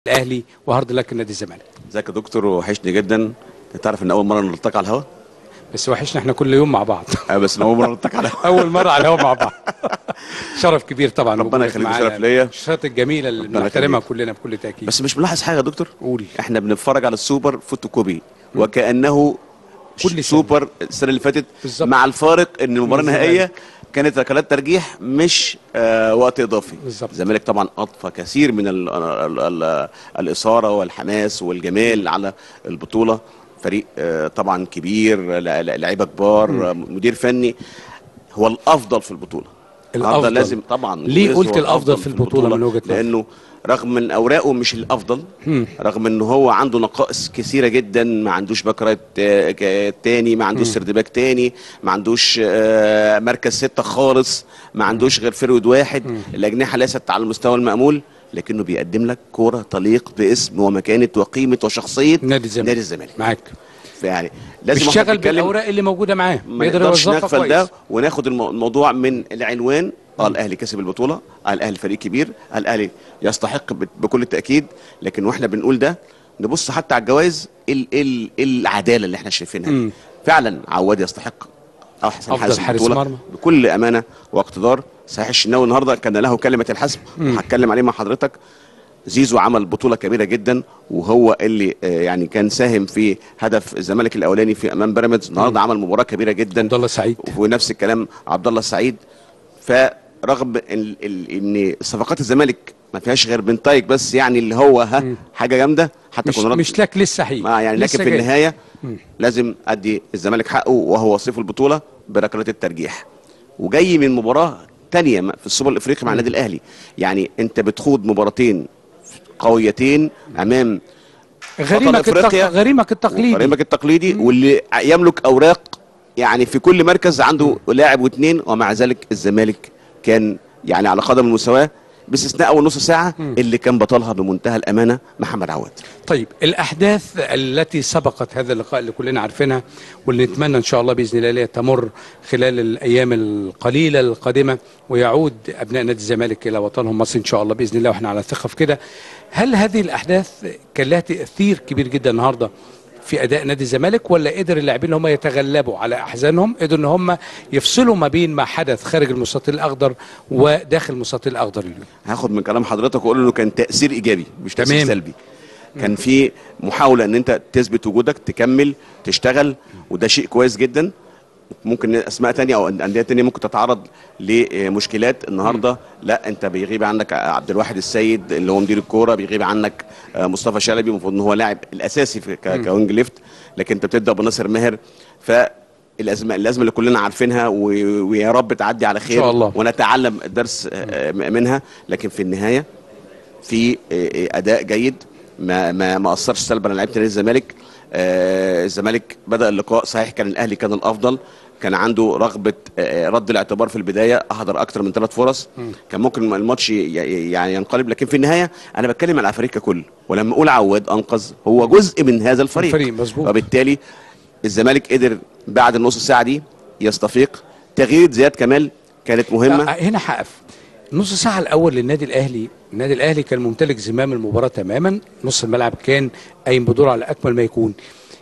الاهلي وهارد لك نادي الزمالك ازيك يا دكتور وحشني جدا تعرف ان اول مره نلتقي على الهواء بس وحشنا احنا كل يوم مع بعض آه بس إن اول مره نلتقي على الهواء اول مره على الهواء مع بعض شرف كبير طبعا ربنا وجودك يخليك، معانا. شرف ليا. الشخصيات الجميله اللي ربنا بنحترمها يخليك. كلنا بكل تاكيد بس مش ملاحظ حاجه يا دكتور قول. احنا بنتفرج على السوبر فوتوكوبي وكانه كل سنة. سوبر السنه اللي فاتت بالظبط. مع الفارق ان المباراه من النهائيه كانت ركلات ترجيح مش آه وقت اضافي بالظبط. الزمالك طبعا اضفى كثير من ال ال ال الاثاره والحماس والجمال على البطوله فريق آه طبعا كبير لا- لا- لعيبه كبار آه، مدير فني هو الافضل في البطوله النهارده الأفضل. لازم طبعا ليه لويس قلت هو الأفضل في البطولة من وجهة نظرك؟ لانه رغم من اوراقه مش الافضل رغم ان هو عنده نقائص كثيره جدا ما عندوش باك رايت آه، ك- تاني ما عندوش سرد باك تاني ما عندوش آه، مركز ستة خالص ما عندوش غير فرود واحد الاجنحه ليست على المستوى المامول لكنه بيقدم لك كوره تليق باسم ومكانه وقيمه وشخصيه نادي الزمالك نادي الزمالك معاك يعني لازم واحد بيشتغل يتكلم- بالاوراق اللي موجوده معاه ما بيقدر نقدرش يوظفها نغفل كويس ده وناخد المو- الموضوع من العنوان اه الاهلي كسب البطوله اه الاهلي فريق كبير اه الاهلي يستحق ب- بكل التاكيد لكن واحنا بنقول ده نبص حتى على الجوائز ايه ال- ايه ال- إيه العداله اللي احنا شايفينها دي فعلا عواد يستحق احسن أفضل حارس حارس البطوله مرمى. بكل امانه واقتدار صحيح الشناوي النهارده كان له كلمه الحسم وهتكلم عليه مع حضرتك زيزو عمل بطوله كبيره جدا وهو اللي آه، يعني كان ساهم في هدف الزمالك الاولاني في امام بيراميدز النهارده عمل مباراه كبيره جدا عبد الله سعيد ونفس الكلام عبد الله السعيد فرغم ال ال ان صفقات الزمالك ما فيهاش غير بن طايق بس يعني اللي هو ها حاجه جامده حتى مش, كنا مش لك لسه حقيقي ما يعني لسه لكن في جاي. النهايه لازم ادي الزمالك حقه وهو وصيف البطوله بركلات الترجيح وجاي من مباراه تانية في السوبر الافريقي مع النادي الاهلي يعني انت بتخوض مباراتين قويتين امام غريمك التق... أفريقيا غريمك التقليدي فريقك التقليدي واللي يملك اوراق يعني في كل مركز عنده لاعب واثنين ومع ذلك الزمالك كان يعني على قدم المساواه باستثناء اول نص ساعه اللي كان بطلها بمنتهى الامانه محمد عواد طيب الاحداث التي سبقت هذا اللقاء اللي كلنا عارفينها واللي نتمنى ان شاء الله باذن الله ليها تمر خلال الايام القليله القادمه ويعود ابناء نادي الزمالك الى وطنهم مصر ان شاء الله باذن الله واحنا على ثقه في كده هل هذه الاحداث كان لها تاثير كبير جدا النهارده في اداء نادي الزمالك ولا قدر اللاعبين اللي هم يتغلبوا على احزانهم قدروا ان هم يفصلوا ما بين ما حدث خارج المستطيل الاخضر وداخل المستطيل الاخضر اليوم هاخد من كلام حضرتك واقول انه كان تاثير ايجابي مش تاثير تمام. سلبي كان في محاوله ان انت تثبت وجودك تكمل تشتغل وده شيء كويس جدا ممكن اسماء تانية او انديه تانية ممكن تتعرض لمشكلات النهارده لا انت بيغيب عنك عبد الواحد السيد اللي هو مدير الكوره بيغيب عنك آه، مصطفى شلبي المفروض ان هو لاعب الاساسي في ك- كوينج ليفت لكن انت بتبدا بناصر ماهر ف الازمه الازمه اللي كلنا عارفينها و- ويا رب تعدي على خير شاء الله. ونتعلم الدرس آه، منها لكن في النهايه في آه، اداء جيد ما ما ما اثرش سلبا على لعيبه نادي الزمالك آه، الزمالك بدا اللقاء صحيح كان الاهلي كان الافضل كان عنده رغبه آه، رد الاعتبار في البدايه احضر اكتر من ثلاث فرص كان ممكن الماتش ي- ي- يعني ينقلب لكن في النهايه انا بتكلم على الفريق ككل ولما اقول عواد انقذ هو جزء من هذا الفريق الفريق، مظبوط. وبالتالي الزمالك قدر بعد النص ساعه دي يستفيق تغيير زياد كمال كانت مهمه آه، هنا هقف نص ساعة الأول للنادي الأهلي النادي الأهلي كان ممتلك زمام المباراة تماما نص الملعب كان قايم بدور على أكمل ما يكون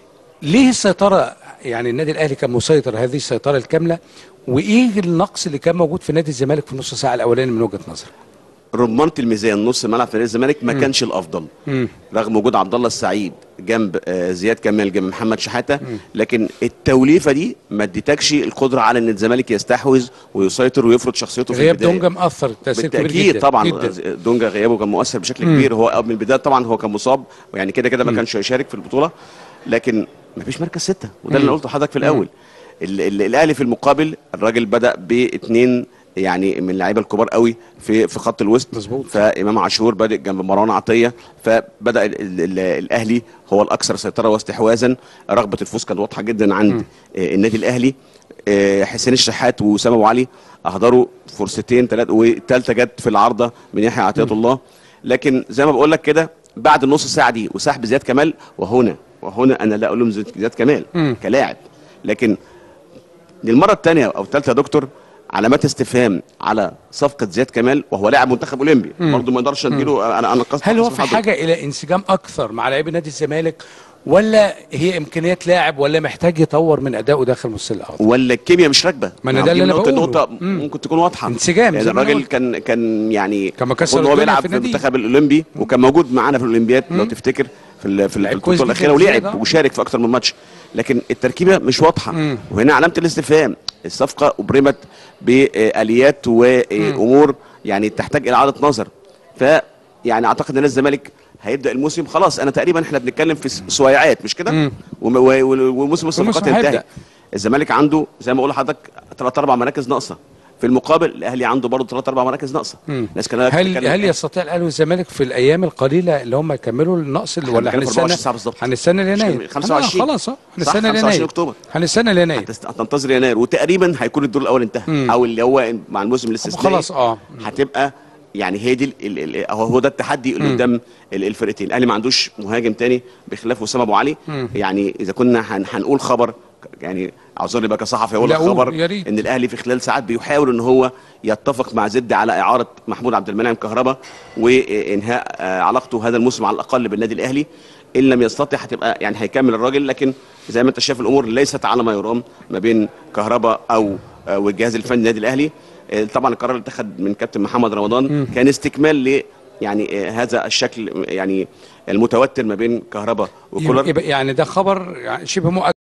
ليه السيطرة يعني النادي الأهلي كان مسيطر هذه السيطرة الكاملة وإيه النقص اللي كان موجود في نادي الزمالك في النص ساعة الأولاني من وجهة نظرك رمانة الميزان نص ملعب في نادي الزمالك ما كانش الافضل رغم وجود عبد الله السعيد جنب آه، زياد كمال جنب محمد شحاته لكن التوليفه دي ما اديتكش القدره على ان الزمالك يستحوذ ويسيطر ويفرض شخصيته في غياب البدايه دونجا مأثر تأثير كبير بالتاكيد جدا طبعا جدا. دونجا غيابه كان مؤثر بشكل كبير هو من البدايه طبعا هو كان مصاب ويعني كده كده ما كانش هيشارك في البطوله لكن ما فيش مركز سته وده اللي أنا قلته لحضرتك في الاول ال- ال- الاهلي في المقابل الراجل بدا باثنين يعني من اللعيبه الكبار قوي في في خط الوسط مظبوط. فامام عاشور بادئ جنب مروان عطيه فبدا ال ال ال الاهلي هو الاكثر سيطره واستحواذا رغبه الفوز كانت واضحه جدا عند آه، النادي الاهلي آه، حسين الشحات واسامه ابو علي اهدروا فرصتين ثلاثه والثالثه جت في العارضه من يحيى عطيه الله لكن زي ما بقول لك كده بعد النص ساعه دي وسحب زياد كمال وهنا وهنا انا لا الوم زياد كمال كلاعب لكن للمره الثانيه او الثالثه يا دكتور علامات استفهام على صفقه زياد كمال وهو لاعب منتخب اولمبي برضه ما اقدرش اديله انا انا قصدي هل هو قصدي في حضرتك. حاجه الى انسجام اكثر مع لاعبي نادي الزمالك ولا هي امكانيات لاعب ولا محتاج يطور من ادائه داخل مصر الاخضر ولا الكيمياء مش راكبه ما أنا هو ده دي اللي أنا نقطة- بقوله. نقطه مم. ممكن تكون واضحه انسجام يعني زي ما أنا الراجل قلت. كان كان يعني كان مكسر المفروض إن هو الدنيا بيلعب في في النادي. المنتخب الاولمبي وكان موجود معانا في الاولمبياد لو تفتكر في ال- في لعيب البطوله كويس الاخيره جداً زياد، ولعب آه. وشارك في اكتر من ماتش لكن التركيبه مش واضحه وهنا علامه الاستفهام الصفقه ابرمت باليات وامور يعني تحتاج الى اعاده نظر ف يعني اعتقد ان الزمالك هيبدا الموسم خلاص انا تقريبا احنا بنتكلم في س- سويعات مش كده وم- و- و- وموسم الصفقات والموسم انتهى هيبدأ. الزمالك عنده زي ما بقول لحضرتك ثلاث اربع مراكز ناقصه في المقابل الاهلي عنده برضه ثلاث اربع مراكز ناقصه الناس كانت هل بتتكلم- هل يستطيع الاهلي والزمالك في الايام القليله اللي هم يكملوا النقص اللي ولا بنتكلم في 24 هنستنى ساعة بالظبط. هنستنى ليناير 25. آه، خلاص اه صح، هنستنى 25 ليناير أكتوبر. هنستنى ليناير هتست- هتنتظر يناير وتقريبا هيكون الدور الاول انتهى او اللي هو مع الموسم الاستثنائي خلاص، آه. هتبقى يعني هي دي ال- ال- ال- هو هو ده التحدي اللي قدام ال- الفرقتين الاهلي ما عندوش مهاجم تاني بخلاف وسام ابو علي يعني اذا كنا هن- هنقول خبر يعني اعذرني بقى كصحفي اقول لا، لك قول، خبر يا ريت. ان الاهلي في خلال ساعات بيحاول ان هو يتفق مع زد على اعاره محمود عبد المنعم كهربا وانهاء آه، علاقته هذا الموسم على الاقل بالنادي الاهلي ان لم يستطع هتبقى يعني هيكمل الراجل لكن زي ما انت شايف الامور ليست على ما يرام ما بين كهربا او آه، والجهاز الفني للنادي الاهلي آه، طبعا القرار اللي اتخذ من كابتن محمد رمضان كان استكمال ل يعني آه، هذا الشكل يعني المتوتر ما بين كهربا وكولر يبقى يعني ده خبر يعني شبه مؤكد